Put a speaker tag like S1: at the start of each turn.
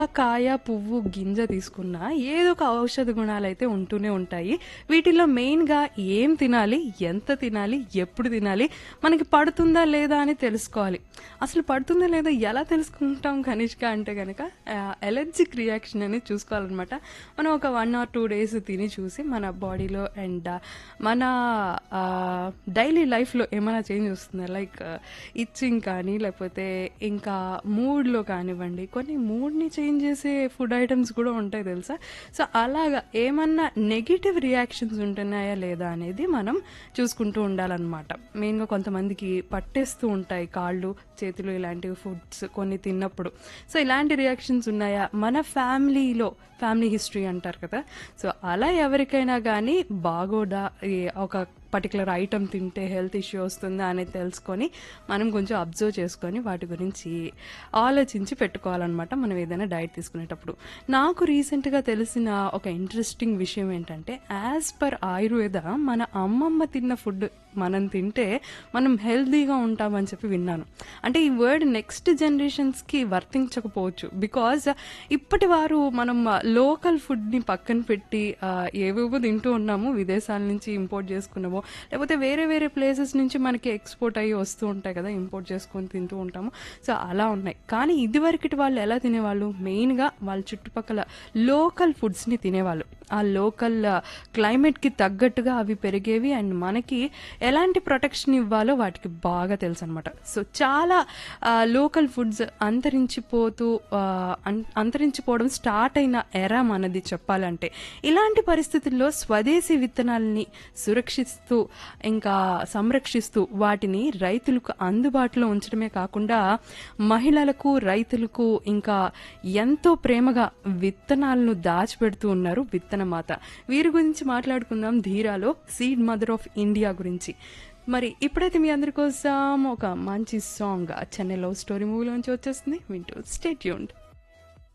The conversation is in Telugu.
S1: కాయ పువ్వు గింజ తీసుకున్నా ఏదో ఒక ఔషధ గుణాలు అయితే ఉంటూనే ఉంటాయి వీటిలో మెయిన్గా ఏం తినాలి ఎంత తినాలి ఎప్పుడు తినాలి మనకి పడుతుందా లేదా అని తెలుసుకోవాలి అసలు పడుతుందా లేదా ఎలా తెలుసుకుంటాం కనిష్క అంటే కనుక ఎలర్జిక్ రియాక్షన్ అనేది చూసుకోవాలన్నమాట మనం ఒక వన్ ఆర్ టూ డేస్ తిని చూసి మన బాడీలో అండ్ మన డైలీ లైఫ్లో ఏమైనా చేంజ్ వస్తుందా లైక్ ఇచ్చింగ్ కానీ లేకపోతే ఇంకా మూడ్లో కానివ్వండి కొన్ని మూడ్ని చేంజ్ చేసే ఫుడ్ ఐటమ్స్ కూడా ఉంటాయి తెలుసా సో అలాగా ఏమన్నా నెగిటివ్ రియాక్షన్స్ ఉంటున్నాయా లేదా అనేది మనం చూసుకుంటూ ఉండాలన్నమాట మెయిన్గా కొంతమందికి పట్టేస్తూ ఉంటాయి కాళ్ళు చేతులు ఇలాంటివి ఫుడ్స్ కొన్ని తిన్నప్పుడు సో ఇలాంటి రియాక్షన్స్ ఉన్నాయా మన ఫ్యామిలీలో ఫ్యామిలీ హిస్టరీ అంటారు కదా సో అలా ఎవరికైనా కానీ బాగోదా ఈ ఒక పర్టికులర్ ఐటమ్ తింటే హెల్త్ ఇష్యూ వస్తుందా అనేది తెలుసుకొని మనం కొంచెం అబ్జర్వ్ చేసుకొని వాటి గురించి ఆలోచించి పెట్టుకోవాలన్నమాట మనం ఏదైనా డైట్ తీసుకునేటప్పుడు నాకు రీసెంట్గా తెలిసిన ఒక ఇంట్రెస్టింగ్ విషయం ఏంటంటే యాజ్ పర్ ఆయుర్వేద మన అమ్మమ్మ తిన్న ఫుడ్ మనం తింటే మనం హెల్తీగా ఉంటామని చెప్పి విన్నాను అంటే ఈ వర్డ్ నెక్స్ట్ జనరేషన్స్కి వర్తించకపోవచ్చు బికాజ్ ఇప్పటి వారు మనం లోకల్ ఫుడ్ని పక్కన పెట్టి ఆ, ఏవేవో తింటూ ఉన్నాము విదేశాల నుంచి ఇంపోర్ట్ చేసుకున్నామో లేకపోతే వేరే వేరే ప్లేసెస్ నుంచి మనకి ఎక్స్పోర్ట్ అయ్యి వస్తూ ఉంటాయి కదా ఇంపోర్ట్ చేసుకొని తింటూ ఉంటాము సో అలా ఉన్నాయి కానీ ఇదివరకటి వాళ్ళు ఎలా తినేవాళ్ళు మెయిన్గా వాళ్ళ చుట్టుపక్కల లోకల్ ఫుడ్స్ని తినేవాళ్ళు ఆ లోకల్ క్లైమేట్కి తగ్గట్టుగా అవి పెరిగేవి అండ్ మనకి ఎలాంటి ప్రొటెక్షన్ ఇవ్వాలో వాటికి బాగా తెలుసు అనమాట సో చాలా లోకల్ ఫుడ్స్ అంతరించిపోతూ ఆ, అన్- అంతరించిపోవడం స్టార్ట్ అయిన ఎరా మనది చెప్పాలంటే ఇలాంటి పరిస్థితుల్లో స్వదేశీ విత్తనాలని సురక్షిస్తూ ఇంకా సంరక్షిస్తూ వాటిని రైతులకు అందుబాటులో ఉంచడమే కాకుండా మహిళలకు రైతులకు ఇంకా ఎంతో ప్రేమగా విత్తనాలను దాచిపెడుతూ ఉన్నారు విత్తనమాత వీరి గురించి మాట్లాడుకుందాం ధీరాలో సీడ్ మదర్ ఆఫ్ ఇండియా గురించి మరి ఇప్పుడైతే మీ అందరి కోసం ఒక మంచి సాంగ్ చెన్నై లవ్ స్టోరీ మూవీలోంచి వచ్చేస్తుంది వింటూ స్టేట్ యూన్డ్